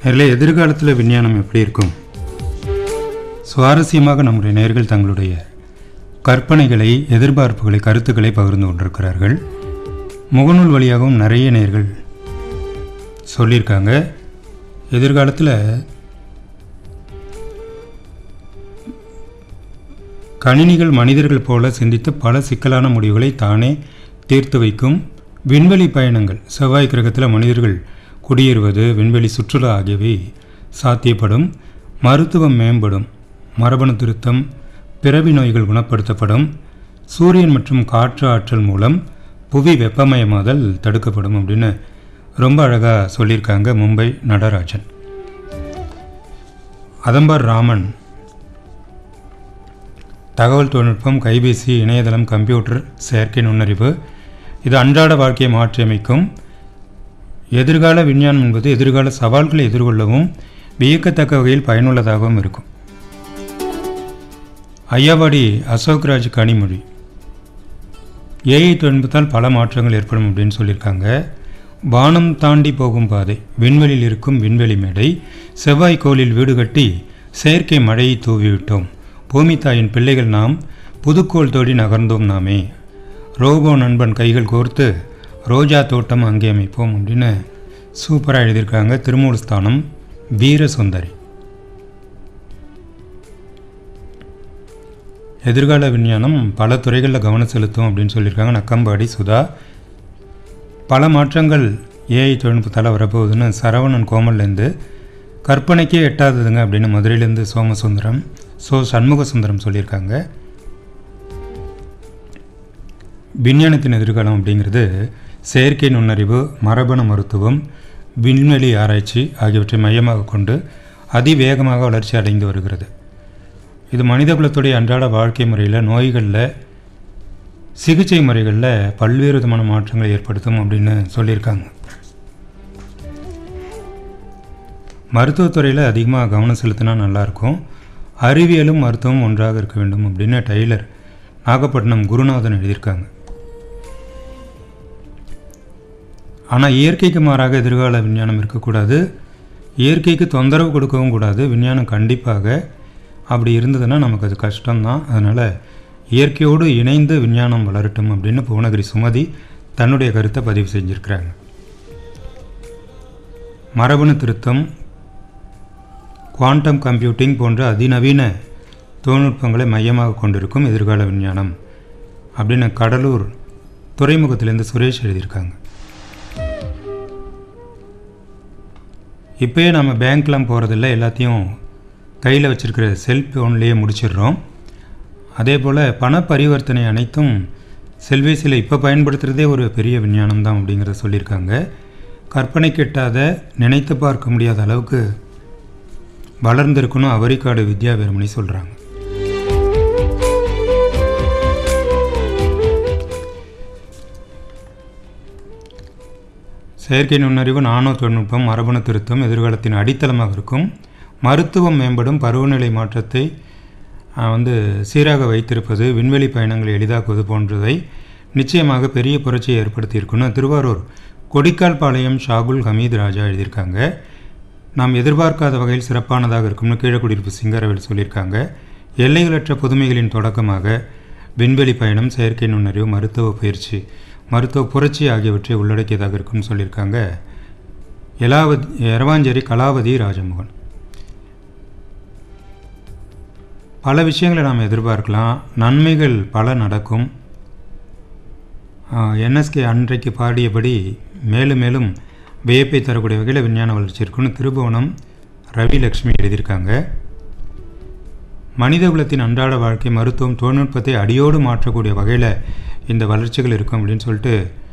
அதில் எதிர்காலத்தில் விஞ்ஞானம் எப்படி இருக்கும் சுவாரஸ்யமாக நம்முடைய நேர்கள் தங்களுடைய கற்பனைகளை எதிர்பார்ப்புகளை கருத்துக்களை பகிர்ந்து கொண்டிருக்கிறார்கள் முகநூல் வழியாகவும் நிறைய நேர்கள் சொல்லியிருக்காங்க எதிர்காலத்தில் கணினிகள் மனிதர்கள் போல சிந்தித்து பல சிக்கலான முடிவுகளை தானே தீர்த்து வைக்கும் விண்வெளி பயணங்கள் செவ்வாய் கிரகத்தில் மனிதர்கள் குடியேறுவது விண்வெளி சுற்றுலா ஆகியவை சாத்தியப்படும் மருத்துவம் மேம்படும் மரபணு திருத்தம் பிறவி நோய்கள் குணப்படுத்தப்படும் சூரியன் மற்றும் காற்று ஆற்றல் மூலம் புவி வெப்பமயமாதல் தடுக்கப்படும் அப்படின்னு ரொம்ப அழகாக சொல்லியிருக்காங்க மும்பை நடராஜன் அதம்பர் ராமன் தகவல் தொழில்நுட்பம் கைபேசி இணையதளம் கம்ப்யூட்டர் செயற்கை நுண்ணறிவு இது அன்றாட வாழ்க்கையை மாற்றியமைக்கும் எதிர்கால விஞ்ஞானம் என்பது எதிர்கால சவால்களை எதிர்கொள்ளவும் வியக்கத்தக்க வகையில் பயனுள்ளதாகவும் இருக்கும் ஐயாவாடி அசோக்ராஜ் கனிமொழி ஏஐ தொழில்நுட்பத்தால் பல மாற்றங்கள் ஏற்படும் அப்படின்னு சொல்லியிருக்காங்க வானம் தாண்டி போகும் பாதை விண்வெளியில் இருக்கும் விண்வெளி மேடை செவ்வாய் கோளில் வீடு கட்டி செயற்கை மழையை தூவிவிட்டோம் பூமி தாயின் பிள்ளைகள் நாம் புதுக்கோள் தோடி நகர்ந்தோம் நாமே ரோபோ நண்பன் கைகள் கோர்த்து ரோஜா தோட்டம் அங்கே அமைப்போம் அப்படின்னு சூப்பராக எழுதியிருக்காங்க திருமூல் ஸ்தானம் வீரசுந்தரி எதிர்கால விஞ்ஞானம் பல துறைகளில் கவனம் செலுத்தும் அப்படின்னு சொல்லியிருக்காங்க நக்கம்பாடி சுதா பல மாற்றங்கள் ஏஐ தொழில்நுட்பத்தால் வரப்போகுதுன்னு சரவணன் கோமல்லேருந்து கற்பனைக்கே எட்டாததுங்க அப்படின்னு மதுரையிலேருந்து சோமசுந்தரம் சோ சண்முக சுந்தரம் சொல்லியிருக்காங்க விஞ்ஞானத்தின் எதிர்காலம் அப்படிங்கிறது செயற்கை நுண்ணறிவு மரபணு மருத்துவம் விண்வெளி ஆராய்ச்சி ஆகியவற்றை மையமாக கொண்டு அதிவேகமாக வளர்ச்சி அடைந்து வருகிறது இது மனிதகுலத்துடைய அன்றாட வாழ்க்கை முறையில் நோய்களில் சிகிச்சை முறைகளில் பல்வேறு விதமான மாற்றங்களை ஏற்படுத்தும் அப்படின்னு சொல்லியிருக்காங்க மருத்துவத்துறையில் அதிகமாக கவனம் செலுத்தினா நல்லாயிருக்கும் அறிவியலும் மருத்துவம் ஒன்றாக இருக்க வேண்டும் அப்படின்னு டெய்லர் நாகப்பட்டினம் குருநாதன் எழுதியிருக்காங்க ஆனால் இயற்கைக்கு மாறாக எதிர்கால விஞ்ஞானம் இருக்கக்கூடாது இயற்கைக்கு தொந்தரவு கொடுக்கவும் கூடாது விஞ்ஞானம் கண்டிப்பாக அப்படி இருந்ததுன்னா நமக்கு அது கஷ்டம்தான் அதனால் இயற்கையோடு இணைந்து விஞ்ஞானம் வளரட்டும் அப்படின்னு புவனகிரி சுமதி தன்னுடைய கருத்தை பதிவு செஞ்சுருக்கிறாங்க மரபணு திருத்தம் குவாண்டம் கம்ப்யூட்டிங் போன்ற அதிநவீன தொழில்நுட்பங்களை மையமாக கொண்டிருக்கும் எதிர்கால விஞ்ஞானம் அப்படின்னு கடலூர் துறைமுகத்திலேருந்து சுரேஷ் எழுதியிருக்காங்க இப்போயே நம்ம பேங்க்லாம் போகிறதில்ல எல்லாத்தையும் கையில் வச்சுருக்கிற செல்ஃபோன்லேயே முடிச்சிடுறோம் அதே போல் பண பரிவர்த்தனை அனைத்தும் செல்வேசியில் இப்போ பயன்படுத்துகிறதே ஒரு பெரிய விஞ்ஞானம் தான் அப்படிங்கிறத சொல்லியிருக்காங்க கற்பனை கெட்டாத நினைத்து பார்க்க முடியாத அளவுக்கு வளர்ந்திருக்கணும் அவரிக்காடு வித்யா வீரமணி சொல்கிறாங்க செயற்கை நுண்ணறிவு நானோ தொழில்நுட்பம் மரபணு திருத்தம் எதிர்காலத்தின் அடித்தளமாக இருக்கும் மருத்துவம் மேம்படும் பருவநிலை மாற்றத்தை வந்து சீராக வைத்திருப்பது விண்வெளி பயணங்களை எளிதாக்குவது போன்றதை நிச்சயமாக பெரிய புரட்சியை ஏற்படுத்தியிருக்குன்னு திருவாரூர் கொடிக்கால் பாளையம் ஷாகுல் ஹமீத் ராஜா எழுதியிருக்காங்க நாம் எதிர்பார்க்காத வகையில் சிறப்பானதாக இருக்கும்னு கீழக்குடியிருப்பு சிங்கரவேல் சொல்லியிருக்காங்க எல்லைகளற்ற புதுமைகளின் தொடக்கமாக விண்வெளி பயணம் செயற்கை நுண்ணறிவு மருத்துவ பயிற்சி மருத்துவ புரட்சி ஆகியவற்றை உள்ளடக்கியதாக இருக்கும்னு சொல்லியிருக்காங்க எலாவதி எரவாஞ்சேரி கலாவதி ராஜமோகன் பல விஷயங்களை நாம் எதிர்பார்க்கலாம் நன்மைகள் பல நடக்கும் என்எஸ்கே அன்றைக்கு பாடியபடி மேலும் மேலும் வியப்பை தரக்கூடிய வகையில் விஞ்ஞான வளர்ச்சி இருக்குன்னு திருபுவனம் ரவி லக்ஷ்மி எழுதியிருக்காங்க மனித குலத்தின் அன்றாட வாழ்க்கை மருத்துவம் தொழில்நுட்பத்தை அடியோடு மாற்றக்கூடிய வகையில் இந்த வளர்ச்சிகள் இருக்கும் அப்படின்னு சொல்லிட்டு